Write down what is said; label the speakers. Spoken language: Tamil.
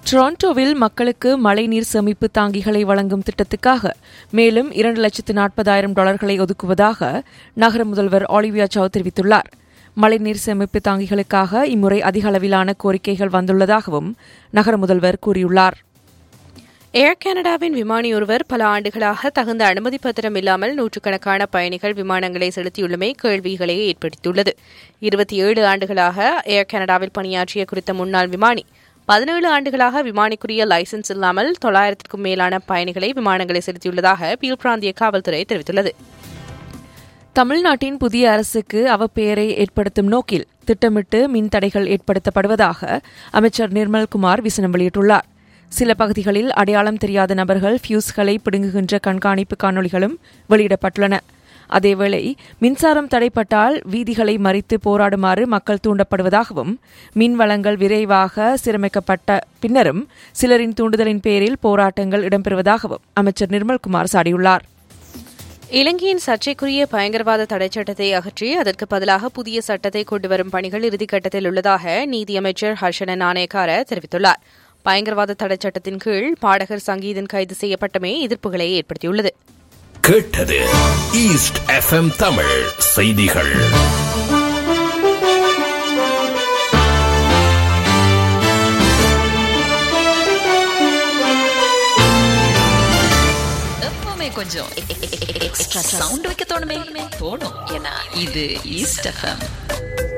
Speaker 1: டொரண்டோவில் மக்களுக்கு மழைநீர் சேமிப்பு தாங்கிகளை வழங்கும் திட்டத்துக்காக மேலும் இரண்டு லட்சத்து நாற்பதாயிரம் டாலர்களை ஒதுக்குவதாக நகர முதல்வர் ஆலிவியா சவ் தெரிவித்துள்ளார் மழைநீர் சேமிப்பு தாங்கிகளுக்காக இம்முறை அதிக அளவிலான கோரிக்கைகள் வந்துள்ளதாகவும் நகர முதல்வர் கூறியுள்ளார்
Speaker 2: ஏர் கனடாவின் விமானி ஒருவர் பல ஆண்டுகளாக தகுந்த அனுமதி பத்திரம் இல்லாமல் நூற்றுக்கணக்கான பயணிகள் விமானங்களை செலுத்தியுள்ளமை கேள்விகளை ஏற்படுத்தியுள்ளது இருபத்தி ஏழு ஆண்டுகளாக ஏர் கனடாவில் பணியாற்றிய குறித்த முன்னாள் விமானி பதினேழு ஆண்டுகளாக விமானிக்குரிய லைசன்ஸ் இல்லாமல் தொள்ளாயிரத்திற்கும் மேலான பயணிகளை விமானங்களை செலுத்தியுள்ளதாக பீல் பிராந்திய காவல்துறை தெரிவித்துள்ளது
Speaker 1: தமிழ்நாட்டின் புதிய அரசுக்கு அவப்பெயரை ஏற்படுத்தும் நோக்கில் திட்டமிட்டு மின் தடைகள் ஏற்படுத்தப்படுவதாக அமைச்சர் நிர்மல்குமார் விசனம் வெளியிட்டுள்ளார் சில பகுதிகளில் அடையாளம் தெரியாத நபர்கள் ஃபியூஸ்களை பிடுங்குகின்ற கண்காணிப்பு காணொலிகளும் வெளியிடப்பட்டுள்ளன அதேவேளை மின்சாரம் தடைப்பட்டால் வீதிகளை மறித்து போராடுமாறு மக்கள் தூண்டப்படுவதாகவும் மின் வளங்கள் விரைவாக சீரமைக்கப்பட்ட பின்னரும் சிலரின் தூண்டுதலின் பேரில் போராட்டங்கள் இடம்பெறுவதாகவும் அமைச்சர் நிர்மல்குமார் சாடியுள்ளார்
Speaker 2: இலங்கையின் சர்ச்சைக்குரிய பயங்கரவாத தடைச் சட்டத்தை அகற்றி அதற்கு பதிலாக புதிய சட்டத்தை கொண்டுவரும் பணிகள் இறுதிக்கட்டத்தில் உள்ளதாக நீதியமைச்சர் ஹர்ஷன நாணயக்கார தெரிவித்துள்ளார் பயங்கரவாத தடைச் சட்டத்தின் கீழ் பாடகர் சங்கீதன் கைது செய்யப்பட்டமே எதிர்ப்புகளை ஏற்படுத்தியுள்ளது
Speaker 3: கேட்டது ஈஸ்ட் எஃப்எம் தமிழ் செய்திகள்
Speaker 4: எப்பவுமே கொஞ்சம் எக்ஸ்ட்ரா சவுண்ட் வைக்க தோணுமே தோணும் ஏன்னா இது ஈஸ்ட் எஃப்எம்